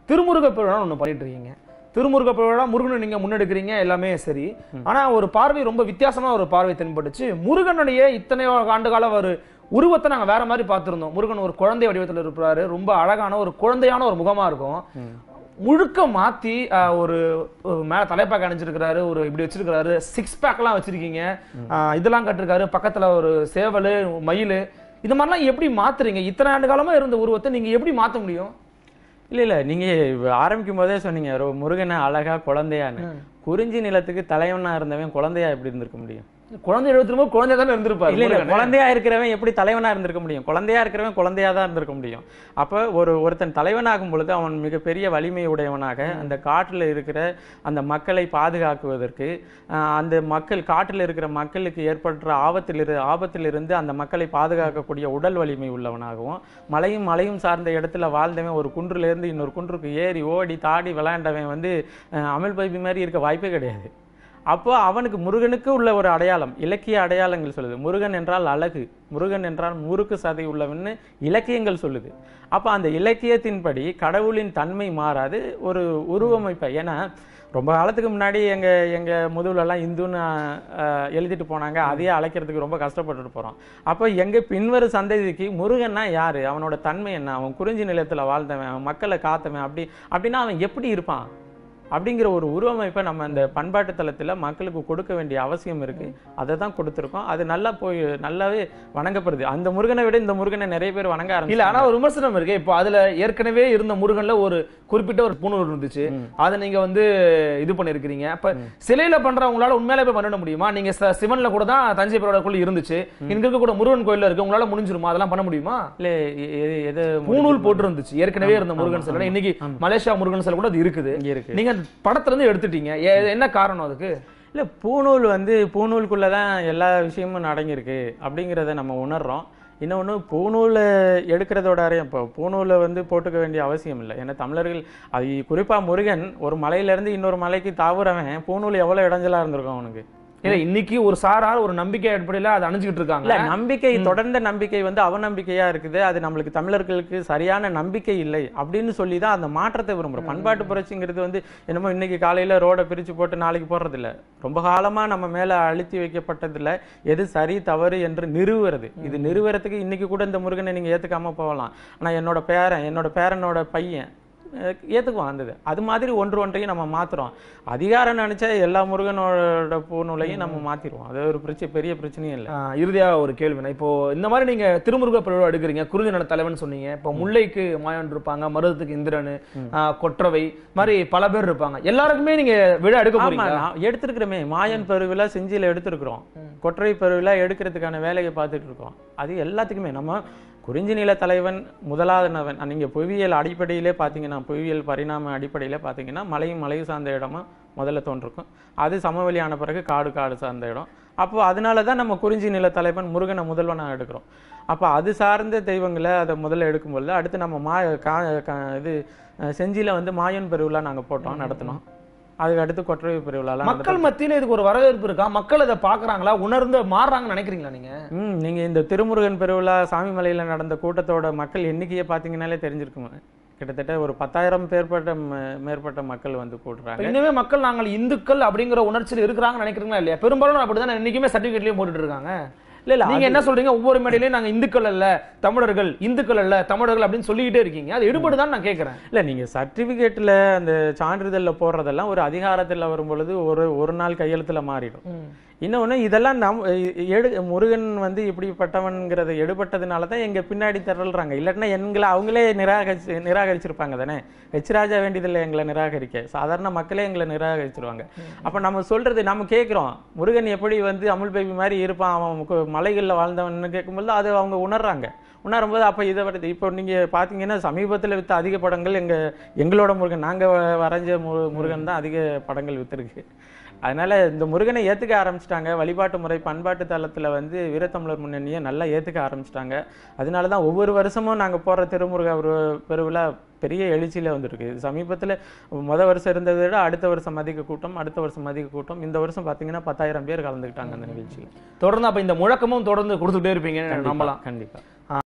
திருமுருக பெருவிழா ஒன்று பண்ணிட்டு இருக்கீங்க திருமுருக பெருவிழா முருகனை நீங்க முன்னெடுக்கிறீங்க எல்லாமே சரி ஆனா ஒரு பார்வை ரொம்ப வித்தியாசமா ஒரு பார்வை தென்பட்டுச்சு முருகனுடைய இத்தனை ஆண்டு கால ஒரு உருவத்தை நாங்க வேற மாதிரி பார்த்திருந்தோம் முருகன் ஒரு குழந்தை வடிவத்தில் இருப்பாரு ரொம்ப அழகான ஒரு குழந்தையான ஒரு முகமா இருக்கும் முழுக்க மாத்தி ஆஹ், ஒரு ஒரு மேல தலைப்பாக்க அணிஞ்சிருக்கிறாரு ஒரு இப்படி வச்சிருக்கிறாரு சிக்ஸ் பேக்லாம் வச்சிருக்கீங்க ஆஹ், இதெல்லாம் கட்டிருக்காரு பக்கத்துல ஒரு சேவல் மயில் இது மாதிரிலாம் எப்படி மாத்துறீங்க இத்தனை ஆண்டு காலமா இருந்த உருவத்தை நீங்க எப்படி மாத்த முடியும் இல்ல இல்ல நீங்க ஆரம்பிக்கும் போதே சொன்னீங்க ரொ- முருகனை அழகா குழந்தையான்னு குறிஞ்சி நிலத்துக்கு தலைவனா இருந்தவன் குழந்தையா எப்படி இருந்திருக்க முடியும் குழந்தை எழுபத்தி ஒன்பது குழந்தை தானே இருந்திருப்பாரு இல்ல இல்ல முருகன். குழந்தையா இருக்கிறவன் எப்படி தலைவனா இருந்திருக்க முடியும் குழந்தையா இருக்கிறவன் குழந்தையா தான் இருந்திருக்க முடியும் அப்ப ஒரு ஒருத்தன் தலைவனாகும் பொழுது அவன் மிகப்பெரிய வலிமை உடையவனாக அந்த காட்டுல இருக்கிற அந்த மக்களை பாதுகாக்குவதற்கு ஆஹ், அந்த மக்கள் காட்டுல இருக்கிற மக்களுக்கு ஏற்படுற ஆபத்திலிரு ஆபத்திலிருந்து அந்த மக்களை பாதுகாக்கக்கூடிய உடல் வலிமை உள்ளவனாகவும் மலையும் மலையும் சார்ந்த இடத்துல வாழ்ந்தவன் ஒரு குன்றுல இருந்து இன்னொரு குன்றுக்கு ஏறி ஓடி தாடி விளையாண்டவன் வந்து ஆஹ், அமல் பைபி மாதிரி இருக்க வாய்ப்பே கிடையாது அப்போ அவனுக்கு முருகனுக்கு உள்ள ஒரு அடையாளம் இலக்கிய அடையாளங்கள் சொல்லுது முருகன் என்றால் அழகு முருகன் என்றால் முறுக்கு சதை உள்ளவன்னு இலக்கியங்கள் சொல்லுது அப்போ அந்த இலக்கியத்தின்படி கடவுளின் தன்மை மாறாது ஒரு உருவமைப்பை ஏன்னா ரொம்ப காலத்துக்கு முன்னாடி எங்க எங்க முதுகுலெல்லாம் இந்துன்னு ஆஹ், எழுதிட்டு போனாங்க அதையே அழைக்கிறதுக்கு ரொம்ப கஷ்டப்பட்டுட்டு போறோம் அப்போ எங்க பின்வரும் சந்ததிக்கு முருகன்னா யாரு அவனோட தன்மை என்ன அவன் குறிஞ்சி நிலத்துல வாழ்ந்தவன் அவன் மக்களை காத்தவன் அப்படி அப்படின்னா அவன் எப்படி இருப்பான் அப்படிங்கிற ஒரு உருவமைப்பை நம்ம அந்த பண்பாட்டு தளத்துல மக்களுக்கு கொடுக்க வேண்டிய அவசியம் இருக்கு அதை தான் கொடுத்துருக்கோம் அது நல்லா போய் நல்லாவே வணங்கப்படுது அந்த முருகனை விட இந்த முருகனை நிறைய பேர் வணங்க இல்ல ஆரம்பிச்சு ஆனா ஒரு விமர்சனம் இருக்கு இப்போ அதுல ஏற்கனவே இருந்த முருகன்ல ஒரு குறிப்பிட்ட ஒரு பூணூல் இருந்துச்சு அதை நீங்க வந்து இது பண்ணிருக்கீங்க அப்ப சிலையில பண்றவங்களால உண்மையிலே போய் பண்ணிட முடியுமா நீங்க ச- சிவன்ல கூட தான் தஞ்சை பெருவிழாக்குள்ள இருந்துச்சு இங்க இருக்க கூட முருகன் கோயில்ல இருக்கு உங்களால முடிஞ்சிருமா அதெல்லாம் பண்ண முடியுமா இல்ல எ- எது எது பூணூல் போட்டு இருந்துச்சு ஏற்கனவே இருந்த ஆமா, முருகன் சிலை ஆமா. இன்னைக்கு ஆமா. மலேசியா முருகன் சிலை கூட அது இருக்குது இங்க இருக்கு நீங்க அந்த படத்துல இருந்து எடுத்துட்டீங்க ஏ- என்ன காரணம் அதுக்கு இல்ல பூநூல் வந்து பூநூலுக்குள்ள தான் எல்லா விஷயமும் அடங்கியிருக்கு அப்படிங்கிறத நம்ம உணர்றோம் இன்னொன்று பூநூலை எடுக்கிறதோட அறையும் இப்போ பூநூலை வந்து போட்டுக்க வேண்டிய அவசியம் இல்லை ஏன்னா தமிழர்கள் அது குறிப்பாக முருகன் ஒரு மலையிலேருந்து இன்னொரு மலைக்கு தாவுறவன் பூநூல் எவ்வளோ இடைஞ்சலா இருந்திருக்கும் அவனுக்கு இல்ல இன்னைக்கு ஒரு சாரார் ஒரு நம்பிக்கை அடிப்படையில அதை அணிஞ்சுக்கிட்டு இல்ல இருக்காங்க நம்பிக்கை தொடர்ந்த நம்பிக்கை வந்து அவநம்பிக்கையா இருக்குது அது நம்மளுக்கு தமிழர்களுக்கு சரியான நம்பிக்கை இல்லை அப்படின்னு சொல்லி தான் அந்த மாற்றத்தை விரும்புறோம் பண்பாட்டு புரட்சிங்கிறது வந்து என்னமோ இன்னைக்கு காலையில ரோட பிரிச்சு போட்டு நாளைக்கு போடுறது இல்ல ரொம்ப காலமா நம்ம மேல அழுத்தி வைக்கப்பட்டதுல எது சரி தவறு என்று நிறுவுறது இது நிறுவுறதுக்கு இன்னைக்கு கூட இந்த முருகனை நீங்க ஏத்துக்காம போகலாம் ஆனா என்னோட பேரன் என்னோட பேரனோட பையன் அஹ் ஏத்துக்குவான் அந்த இது அது மாதிரி ஒன்று ஒன்றையும் நம்ம மாத்துறோம் அதிகாரம் நினைச்சா எல்லா முருகனோட பூநூலையும் நம்ம மாத்திடுவோம் அது ஒரு பிரச்சனை பெரிய பிரச்சனையும் இல்லை ஆஹ் இறுதியா ஒரு கேள்வினா இப்போ இந்த மாதிரி நீங்க திருமுருக பெருவிழா எடுக்கிறீங்க குறிஞ்சி நல தலைவன் சொன்னீங்க இப்போ முல்லைக்கு மாயன் இருப்பாங்க மருதத்துக்கு இந்திரன் ஆஹ் கொற்றவை மாதிரி பல பேர் இருப்பாங்க எல்லாருக்குமே நீங்க விழா எடுக்க ஆமா போறீங்க நான் எடுத்திருக்கிறோமே மாயன் பெருவிழா செஞ்சியில எடுத்திருக்கிறோம் கொற்றை பெருவிழா எடுக்கிறதுக்கான வேலையை பார்த்துட்டு இருக்கோம் அது எல்லாத்துக்குமே நம்ம குறிஞ்சி நில தலைவன் முதலாதனவன் நீங்க புவியியல் அடிப்படையிலே பார்த்தீங்கன்னா புவியியல் பரிணாம அடிப்படையில பார்த்தீங்கன்னா மலையும் மலையும் சார்ந்த இடமா முதல்ல தோன்றிருக்கும் அது சமவெளியான பிறகு காடு காடு சார்ந்த இடம் அப்போ அதனால தான் நம்ம குறிஞ்சி நில தலைவன் முருகனை முதல்வனாக எடுக்கிறோம் அப்போ அது சார்ந்த தெய்வங்களை அதை முதல்ல எடுக்கும்பொழுது அடுத்து நம்ம மா கா கா- இது அஹ், செஞ்சியில வந்து மாயன் பெருவிழா நாங்க போட்டோம் நடத்தினோம் அதுக்கு அடுத்து கொற்றை பெருவிழாலாம் மக்கள் மத்தியில இதுக்கு ஒரு வரவேற்பு இருக்கா மக்கள் இதை பாக்குறாங்களா உணர்ந்து மாறுறாங்கன்னு நினைக்கிறீங்களா நீங்க ம் நீங்க இந்த திருமுருகன் பெருவிழா சாமிமலையில நடந்த கூட்டத்தோட மக்கள் எண்ணிக்கையை பார்த்தீங்கன்னாலே தெரிஞ்சிருக்குமே கிட்டத்தட்ட ஒரு பத்தாயிரம் பேர்பட்ட ம- மேற்பட்ட மக்கள் வந்து இப்ப கூடுறாங்க இன்னுமே மக்கள் நாங்கள் இந்துக்கள் அப்படிங்கிற உணர்ச்சியில் இருக்கிறாங்கன்னு நினைக்கிறீங்களா இல்லையா பெரும்பாலும் அப்படிதான் இன்னைக்குமே சர்டிபிகேட்லயும் போட்டுட்டு இருக்காங்க இல்ல இல்ல நீங்க என்ன சொல்றீங்க ஒவ்வொரு மேடையிலயும் நாங்க இந்துக்கள் அல்ல தமிழர்கள் இந்துக்கள் அல்ல தமிழர்கள் அப்படின்னு சொல்லிக்கிட்டே இருக்கீங்க அது எடுபடுதான் நான் கேட்கறேன் இல்ல நீங்க சர்டிபிகேட்ல அந்த சான்றிதழ்ல போடுறதெல்லாம் ஒரு அதிகாரத்துல வரும் பொழுது ஒரு ஒரு நாள் கையெழுத்துல மாறிடும் இன்னொன்னு இதெல்லாம் நம் எ- எடு முருகன் வந்து இப்படிப்பட்டவன்கிறத எடுபட்டதுனால தான் எங்க பின்னாடி திரள்றாங்க இல்லாட்டினா எங்களை அவங்களே நிராகரிச்சு நிராகரிச்சிருப்பாங்க தானே ஹெச் ராஜா வேண்டியதில்லை எங்களை நிராகரிக்க சாதாரண மக்களே எங்களை நிராகரிச்சிருவாங்க அப்ப நம்ம சொல்றது நம்ம கேட்குறோம் முருகன் எப்படி வந்து அமுல் பேபி மாதிரி இருப்பான் அவன் கு- மலைகள்ல வாழ்ந்தவன்னு கேட்கும்போது அது அவங்க உணர்றாங்க உணரும்போது அப்ப இதை வருது இப்போ நீங்க பாத்தீங்கன்னா சமீபத்துல வித்த அதிக படங்கள் எங்க எங்களோட முருகன் நாங்க வ- வரைஞ்ச மு- முருகன் தான் அதிக படங்கள் வித்திருக்கு அதனால இந்த முருகனை ஏத்துக்க ஆரம்பிச்சிட்டாங்க வழிபாட்டு முறை பண்பாட்டு தளத்துல வந்து வீரத்தமிழர் முன்னணியை நல்லா ஏத்துக்க ஆரம்பிச்சிட்டாங்க அதனால தான் ஒவ்வொரு வருஷமும் நாங்க போற திருமுருக ஒரு- பெருவிழா பெரிய எழுச்சியில வந்திருக்கு சமீபத்துல முத வருஷம் இருந்ததை விட அடுத்த வருஷம் அதிக கூட்டம் அடுத்த வருஷம் அதிக கூட்டம் இந்த வருஷம் பாத்தீங்கன்னா பத்தாயிரம் பேர் கலந்துக்கிட்டாங்க அந்த நிகழ்ச்சியில் தொடர்ந்து அப்ப இந்த முழக்கமும் தொடர்ந்து கொடுத்துட்டே இருப்பீங்க நம்பலாம் கண்டிப்பா